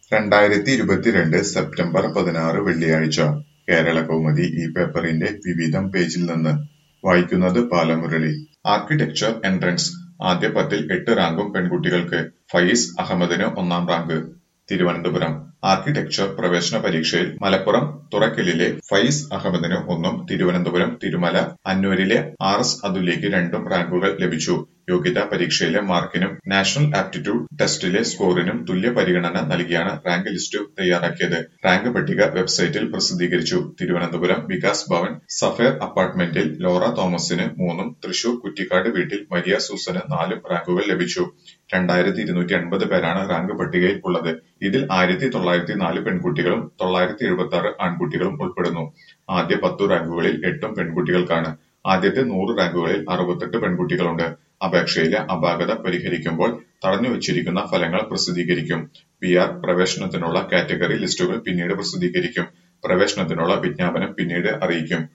രണ്ടായിരത്തി ഇരുപത്തിരണ്ട് സെപ്റ്റംബർ പതിനാറ് വെള്ളിയാഴ്ച കേരളകൗമുദി ഈ പേപ്പറിന്റെ വിവിധം പേജിൽ നിന്ന് വായിക്കുന്നത് ബാലമുരളി ആർക്കിടെക്ചർ എൻട്രൻസ് ആദ്യ പത്തിൽ എട്ട് റാങ്കും പെൺകുട്ടികൾക്ക് ഫയീസ് അഹമ്മദിന് ഒന്നാം റാങ്ക് തിരുവനന്തപുരം ആർക്കിടെക്ചർ പ്രവേശന പരീക്ഷയിൽ മലപ്പുറം തുറക്കലിലെ ഫൈസ് അഹമ്മദിന് ഒന്നും തിരുവനന്തപുരം തിരുമല അന്നൂരിലെ ആർ എസ് അതുല്യയ്ക്ക് രണ്ടും റാങ്കുകൾ ലഭിച്ചു യോഗ്യതാ പരീക്ഷയിലെ മാർക്കിനും നാഷണൽ ആപ്റ്റിറ്റ്യൂഡ് ടെസ്റ്റിലെ സ്കോറിനും തുല്യ പരിഗണന നൽകിയാണ് റാങ്ക് ലിസ്റ്റ് തയ്യാറാക്കിയത് റാങ്ക് പട്ടിക വെബ്സൈറ്റിൽ പ്രസിദ്ധീകരിച്ചു തിരുവനന്തപുരം വികാസ് ഭവൻ സഫേർ അപ്പാർട്ട്മെന്റിൽ ലോറ തോമസിന് മൂന്നും തൃശൂർ കുറ്റിക്കാട് വീട്ടിൽ മരിയ സൂസന് നാലും റാങ്കുകൾ ലഭിച്ചു രണ്ടായിരത്തി ഇരുന്നൂറ്റി എൺപത് പേരാണ് റാങ്ക് പട്ടികയിൽ ഉള്ളത് ഇതിൽ ആയിരത്തി തൊള്ളായിരത്തി നാല് പെൺകുട്ടികളും തൊള്ളായിരത്തി എഴുപത്തി ആറ് ആൺകുട്ടികളും ഉൾപ്പെടുന്നു ആദ്യ പത്തു റാങ്കുകളിൽ എട്ടും പെൺകുട്ടികൾക്കാണ് ആദ്യത്തെ നൂറ് റാങ്കുകളിൽ അറുപത്തെട്ട് പെൺകുട്ടികളുണ്ട് അപേക്ഷയിലെ അപാകത പരിഹരിക്കുമ്പോൾ തടഞ്ഞുവച്ചിരിക്കുന്ന ഫലങ്ങൾ പ്രസിദ്ധീകരിക്കും പി ആർ പ്രവേശനത്തിനുള്ള കാറ്റഗറി ലിസ്റ്റുകൾ പിന്നീട് പ്രസിദ്ധീകരിക്കും പ്രവേശനത്തിനുള്ള വിജ്ഞാപനം പിന്നീട് അറിയിക്കും